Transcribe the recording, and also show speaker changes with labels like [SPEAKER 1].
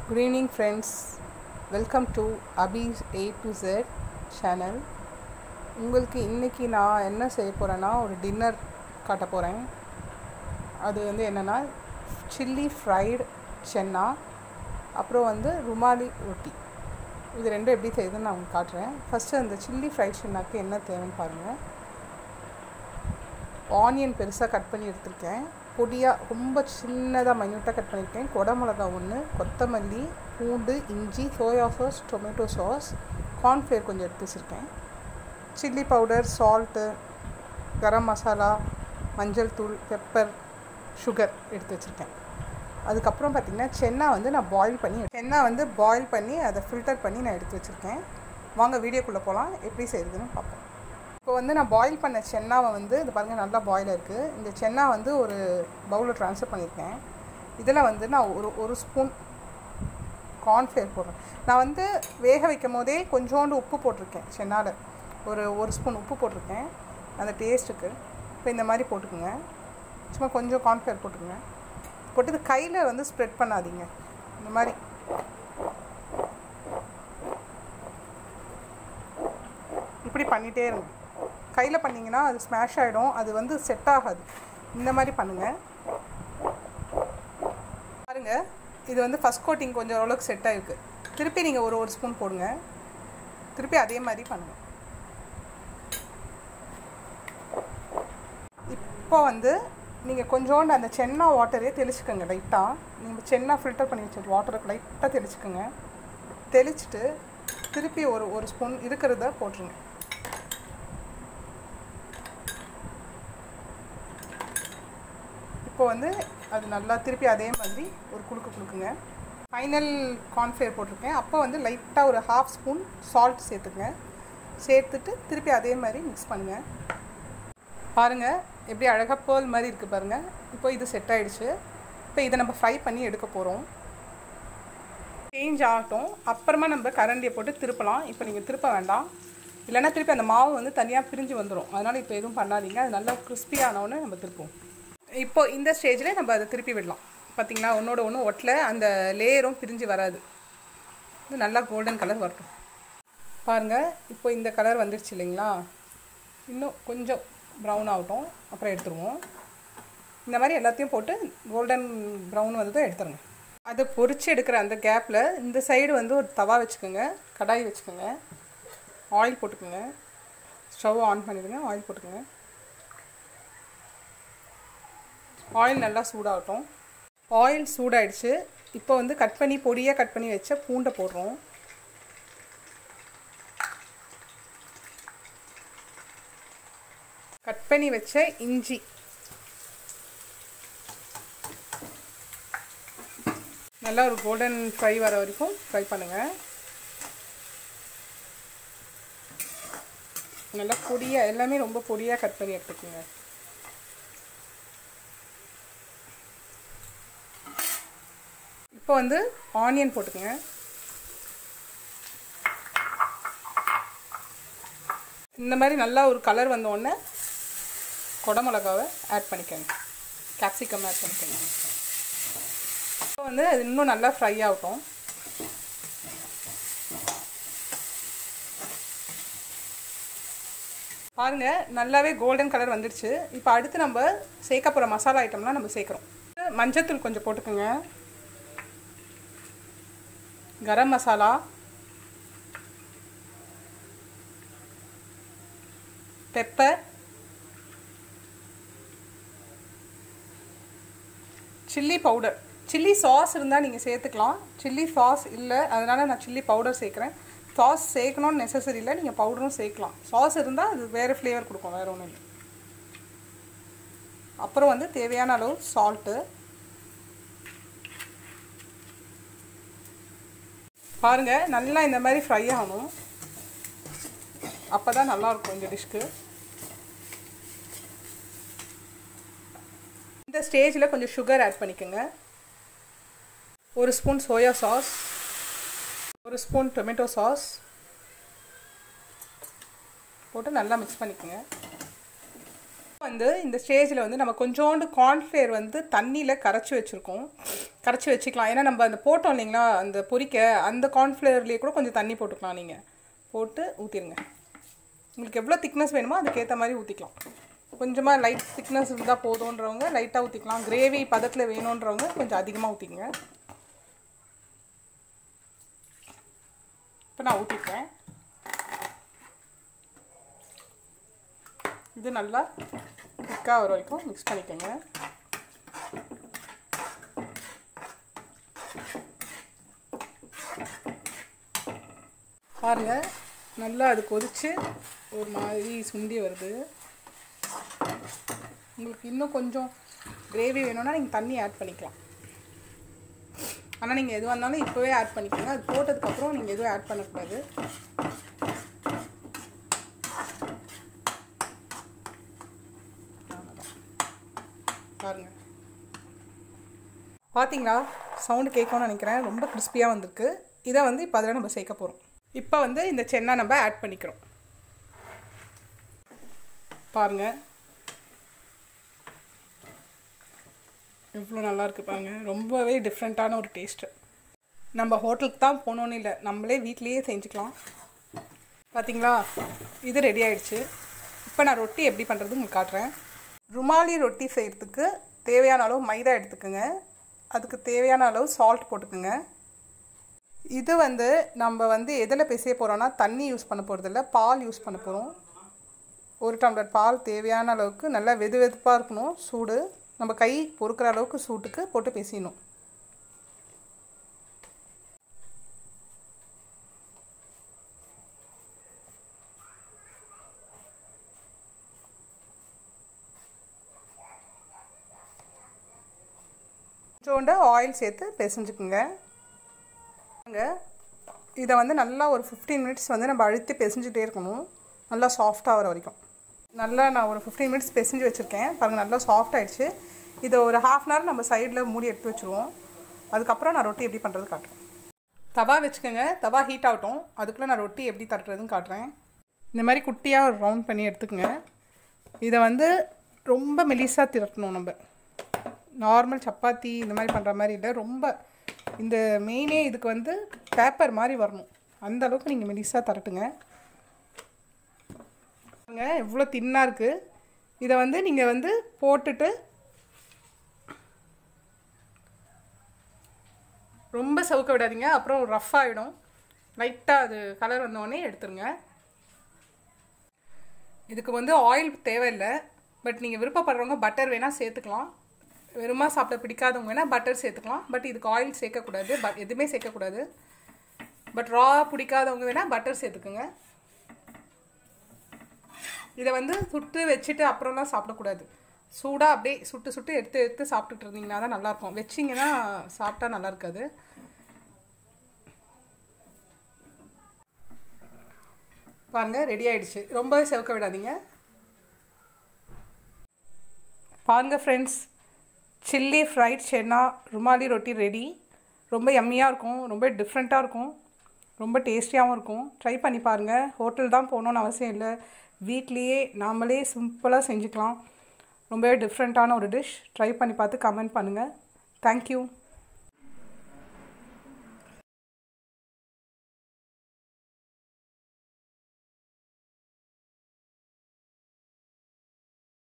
[SPEAKER 1] good evening friends welcome to Abees A to Z channel உங்களுக்கு இன்றைக்கி நான் என்ன செய்ய போகிறேன்னா ஒரு டின்னர் காட்ட போகிறேன் அது வந்து என்னென்னா சில்லி ஃப்ரைடு சென்னா அப்புறம் வந்து ருமாலி ரொட்டி இது ரெண்டும் எப்படி செய்யுதுன்னு நான் உங்களுக்கு காட்டுறேன் ஃபஸ்ட்டு அந்த சில்லி ஃப்ரைட் சென்னாக்கு என்ன தேவைன்னு பாருங்கள் ஆனியன் பெருசாக கட் பண்ணி எடுத்திருக்கேன் பொடியாக ரொம்ப சின்னதாக மைன்யூட்டாக கட் பண்ணியிருக்கேன் குடமிளகா ஒன்று கொத்தமல்லி பூண்டு இஞ்சி soya sauce tomato sauce cornflour கொஞ்சம் எடுத்து வச்சுருக்கேன் chilli powder salt garam masala மஞ்சள் தூள் பெப்பர் சுகர் எடுத்து வச்சுருக்கேன் அதுக்கப்புறம் பார்த்திங்கன்னா சென்னா வந்து நான் பாயில் பண்ணி சென்னா வந்து பாயில் பண்ணி அதை ஃபில்டர் பண்ணி நான் எடுத்து வச்சுருக்கேன் வாங்க வீடியோக்குள்ளே போகலாம் எப்படி செய்கிறதுன்னு பார்ப்போம் இப்போ வந்து நான் பாயில் பண்ண சென்னாவை வந்து இது பாருங்கள் நல்லா பாயில் இருக்குது இந்த சென்னா வந்து ஒரு பவுலில் ட்ரான்ஸ்ஃபர் பண்ணியிருக்கேன் இதில் வந்து நான் ஒரு ஒரு ஸ்பூன் கார்ன்ஃப்ளேர் போடுறேன் நான் வந்து வேக வைக்கும் போதே கொஞ்சோண்டு உப்பு போட்டிருக்கேன் சென்னாவில் ஒரு ஒரு ஸ்பூன் உப்பு போட்டிருக்கேன் அந்த டேஸ்ட்டுக்கு இப்போ இந்த மாதிரி போட்டுக்குங்க சும்மா கொஞ்சம் கார்ன்ஃப்ளேர் போட்டுக்குங்க போட்டு இது கையில் வந்து ஸ்ப்ரெட் பண்ணாதீங்க இந்த மாதிரி இப்படி பண்ணிகிட்டே இருங்க கையில் பண்ணிங்கன்னா அது ஸ்மாஷ் ஆகிடும் அது வந்து செட் ஆகாது இந்த மாதிரி பண்ணுங்கள் பாருங்கள் இது வந்து ஃபஸ்ட் கோட்டிங் கொஞ்சம் ஓரளவுக்கு செட் ஆகிருக்கு திருப்பி நீங்கள் ஒரு ஒரு ஸ்பூன் போடுங்க திருப்பி அதே மாதிரி பண்ணுங்கள் இப்போ வந்து நீங்கள் கொஞ்சோண்டு அந்த சென்னா வாட்டரே தெளிச்சுக்கோங்க லைட்டாக நீங்கள் சென்னா ஃபில்டர் பண்ணி வச்ச வாட்டரை லைட்டாக தெளிச்சுக்கோங்க தெளிச்சுட்டு திருப்பி ஒரு ஒரு ஸ்பூன் இருக்கிறத போட்டுருங்க இப்போ வந்து அது நல்லா திருப்பி அதே மாதிரி ஒரு குலுக்கு குலுக்குங்க ஃபைனல் கார்ன்ஃப்ளேர் போட்டிருக்கேன் அப்போ வந்து லைட்டாக ஒரு ஹாஃப் ஸ்பூன் சால்ட் சேர்த்துக்குங்க சேர்த்துட்டு திருப்பி அதே மாதிரி மிக்ஸ் பண்ணுங்கள் பாருங்கள் எப்படி அழகாக பேர்ல் மாதிரி இருக்குது பாருங்கள் இப்போ இது செட் ஆகிடுச்சு இப்போ இதை நம்ம ஃப்ரை பண்ணி எடுக்க போகிறோம் சேஞ்ச் ஆகட்டும் அப்புறமா நம்ம கரண்டியை போட்டு திருப்பலாம் இப்போ நீங்கள் திருப்ப வேண்டாம் இல்லைன்னா திருப்பி அந்த மாவு வந்து தனியாக பிரிஞ்சு வந்துடும் அதனால் இப்போ எதுவும் பண்ணாதீங்க அது நல்லா கிறிஸ்பியானவுடனே நம்ம திருப்போம் இப்போ இந்த ஸ்டேஜில் நம்ம அதை திருப்பி விடலாம் பார்த்திங்களா ஒன்றோட ஒன்று ஒட்டில் அந்த லேயரும் பிரிஞ்சு வராது இது நல்லா கோல்டன் கலர் வரட்டும் பாருங்கள் இப்போ இந்த கலர் வந்துடுச்சு இல்லைங்களா இன்னும் கொஞ்சம் ப்ரௌன் ஆகட்டும் அப்புறம் எடுத்துருவோம் இந்த மாதிரி எல்லாத்தையும் போட்டு கோல்டன் ப்ரௌன் வந்ததும் எடுத்துருங்க அதை பொறிச்சு எடுக்கிற அந்த கேப்பில் இந்த சைடு வந்து ஒரு தவா வச்சுக்கோங்க கடாய் வச்சுக்கோங்க ஆயில் போட்டுக்கோங்க ஸ்டவ் ஆன் பண்ணிடுங்க ஆயில் போட்டுக்கோங்க ஆயில் நல்லா சூடாகட்டும் ஆயில் சூடாயிடுச்சு இப்போ வந்து கட் பண்ணி பொடியாக கட் பண்ணி வச்ச பூண்டை போடுறோம் கட் பண்ணி வச்ச இஞ்சி நல்லா ஒரு கோல்டன் ஃப்ரை வர வரைக்கும் ஃப்ரை பண்ணுங்கள் நல்லா பொடியாக எல்லாமே ரொம்ப பொடியாக கட் பண்ணி எடுத்துக்கோங்க இப்போ வந்து ஆனியன் போட்டுக்கோங்க இந்த மாதிரி நல்லா ஒரு கலர் வந்தோடனே குடமிளகாவை ஆட் பண்ணிக்கோங்க கேப்சிகம் ஆட் பண்ணிக்கோங்க இப்போ வந்து அது இன்னும் நல்லா ஃப்ரை ஆகட்டும் பாருங்கள் நல்லாவே கோல்டன் கலர் வந்துடுச்சு இப்போ அடுத்து நம்ம சேர்க்க போகிற மசாலா ஐட்டம்லாம் நம்ம சேர்க்குறோம் மஞ்சத்தூள் கொஞ்சம் போட்டுக்கோங்க garam masala pepper chilli powder chilli sauce இருந்தால் நீங்கள் சேர்த்துக்கலாம் சில்லி சாஸ் இல்லை அதனால் நான் சில்லி பவுடர் சேர்க்குறேன் சாஸ் சேர்க்கணும்னு நெசசரி இல்லை நீங்கள் பவுடரும் சேர்க்கலாம் சாஸ் இருந்தால் அது வேறு ஃப்ளேவர் கொடுக்கும் வேறு ஒன்றும் இல்லை அப்புறம் வந்து தேவையான அளவு சால்ட்டு பாருங்கள் நல்லா இந்த மாதிரி ஃப்ரை ஆகணும் அப்போ தான் நல்லாயிருக்கும் இந்த டிஷ்க்கு இந்த ஸ்டேஜில் கொஞ்சம் சுகர் ஆட் பண்ணிக்கோங்க ஒரு ஸ்பூன் சோயா சாஸ் ஒரு ஸ்பூன் டொமேட்டோ சாஸ் போட்டு நல்லா மிக்ஸ் பண்ணிக்கோங்க வந்து இந்த ஸ்டேஜில் வந்து நம்ம கொஞ்சோண்டு கார்ன்ஃப்ளேர் வந்து தண்ணியில் கரைச்சி வச்சுருக்கோம் கரைச்சி வச்சுக்கலாம் ஏன்னா நம்ம அந்த போட்டோம் இல்லைங்களா அந்த பொரிக்க அந்த கார்ன்ஃப்ளேர்லேயே கூட கொஞ்சம் தண்ணி போட்டுக்கலாம் நீங்கள் போட்டு ஊற்றிடுங்க உங்களுக்கு எவ்வளோ திக்னஸ் வேணுமோ அதுக்கேற்ற மாதிரி ஊற்றிக்கலாம் கொஞ்சமாக லைட் திக்னஸ் இருந்தால் போதுன்றவங்க லைட்டாக ஊற்றிக்கலாம் கிரேவி பதத்தில் வேணுன்றவங்க கொஞ்சம் அதிகமாக ஊற்றிக்கங்க இப்போ நான் ஊற்றிக்கிறேன் இது நல்லா திக்காக வர வரைக்கும் மிக்ஸ் பண்ணிக்கோங்க பாருங்க நல்லா அது கொதிச்சு ஒரு மாதிரி சுண்டி வருது உங்களுக்கு இன்னும் கொஞ்சம் கிரேவி வேணும்னா நீங்கள் தண்ணி ஆட் பண்ணிக்கலாம் ஆனால் நீங்கள் எதுவாக இருந்தாலும் இப்போவே ஆட் பண்ணிக்கோங்க அது போட்டதுக்கப்புறம் நீங்கள் எதுவும் ஆட் பண்ணக்கூடாது பாருங்க பார்த்தீங்களா சவுண்டு கேட்கும்னு நினைக்கிறேன் ரொம்ப கிறிஸ்பியாக வந்திருக்கு இதை வந்து இப்போ அதில் நம்ம சேர்க்க போகிறோம் இப்போ வந்து இந்த சென்னா நம்ம ஆட் பண்ணிக்கிறோம் பாருங்க எவ்வளோ நல்லா இருக்கு பாருங்க ரொம்பவே டிஃப்ரெண்ட்டான ஒரு டேஸ்ட்டு நம்ம ஹோட்டலுக்கு தான் போகணுன்னு இல்லை நம்மளே வீட்லேயே செஞ்சுக்கலாம் பார்த்தீங்களா இது ரெடி ஆயிடுச்சு இப்போ நான் ரொட்டி எப்படி பண்ணுறது உங்களுக்கு காட்டுறேன் ருமாலி ரொட்டி செய்கிறதுக்கு தேவையான அளவு மைதா எடுத்துக்கோங்க அதுக்கு தேவையான அளவு சால்ட் போட்டுக்கோங்க இது வந்து நம்ம வந்து எதில் பிசைய போகிறோன்னா தண்ணி யூஸ் பண்ண போகிறதில்ல பால் யூஸ் பண்ண போகிறோம் ஒரு டம்ளர் பால் தேவையான அளவுக்கு நல்லா வெது வெதுப்பாக இருக்கணும் சூடு நம்ம கை பொறுக்கிற அளவுக்கு சூட்டுக்கு போட்டு பிசையணும் கொஞ்சோண்டு ஆயில் சேர்த்து பிசைஞ்சுக்குங்க இதை வந்து நல்லா ஒரு ஃபிஃப்டீன் மினிட்ஸ் வந்து நம்ம அழுத்தி பிசைஞ்சிட்டே இருக்கணும் நல்லா சாஃப்டாக வர வரைக்கும் நல்லா நான் ஒரு ஃபிஃப்டீன் மினிட்ஸ் பிசைஞ்சு வச்சுருக்கேன் பாருங்கள் நல்லா சாஃப்ட் ஆயிடுச்சு இதை ஒரு ஹாஃப் அன் ஹவர் நம்ம சைடில் மூடி எடுத்து வச்சுருவோம் அதுக்கப்புறம் நான் ரொட்டி எப்படி பண்ணுறது காட்டுறேன் தவா வச்சுக்கோங்க தவா ஹீட் ஆகட்டும் அதுக்குள்ளே நான் ரொட்டி எப்படி தட்டுறதுன்னு காட்டுறேன் இந்த மாதிரி குட்டியாக ஒரு ரவுண்ட் பண்ணி எடுத்துக்கோங்க இதை வந்து ரொம்ப மெலிசாக திரட்டணும் நம்ம நார்மல் சப்பாத்தி இந்த மாதிரி பண்ணுற மாதிரி இல்லை ரொம்ப இந்த மெயினே இதுக்கு வந்து பேப்பர் மாதிரி வரணும் அந்த அளவுக்கு நீங்கள் மெலிசாக தரட்டுங்க பாருங்க எவ்வளோ தின்னாக இருக்குது இதை வந்து நீங்கள் வந்து போட்டுட்டு ரொம்ப சவுக்க விடாதீங்க அப்புறம் ரஃப் ஆகிடும் லைட்டாக அது கலர் வந்தோடனே எடுத்துருங்க இதுக்கு வந்து ஆயில் தேவையில்லை பட் நீங்கள் விருப்பப்படுறவங்க பட்டர் வேணால் சேர்த்துக்கலாம் வெறுமா சாப்பிட பிடிக்காதவங்க வேணால் பட்டர் சேர்த்துக்கலாம் பட் இதுக்கு ஆயில் சேர்க்கக்கூடாது பட் எதுவுமே சேர்க்கக்கூடாது பட் ரா பிடிக்காதவங்க வேணால் பட்டர் சேர்த்துக்குங்க இதை வந்து சுட்டு வச்சுட்டு அப்புறம்லாம் சாப்பிடக்கூடாது சூடாக அப்படியே சுட்டு சுட்டு எடுத்து எடுத்து சாப்பிட்டுட்டு இருந்தீங்கன்னா தான் நல்லாயிருக்கும் வச்சிங்கன்னா சாப்பிட்டா நல்லா இருக்காது பாருங்கள் ரெடி ஆயிடுச்சு ரொம்பவே செவக்க விடாதீங்க பாருங்கள் friends chilli fried chana rumali roti ready ரொம்ப எம்மியாக இருக்கும் ரொம்ப டிஃப்ரெண்ட்டாக இருக்கும் ரொம்ப டேஸ்டியாகவும் இருக்கும் ட்ரை பண்ணி பாருங்கள் ஹோட்டல் தான் போகணுன்னு அவசியம் இல்லை வீட்லேயே நாமளே சிம்பிளாக செஞ்சுக்கலாம் ரொம்பவே டிஃப்ரெண்ட்டான ஒரு டிஷ் ட்ரை பண்ணி பார்த்து கமெண்ட் பண்ணுங்கள் தேங்க்யூ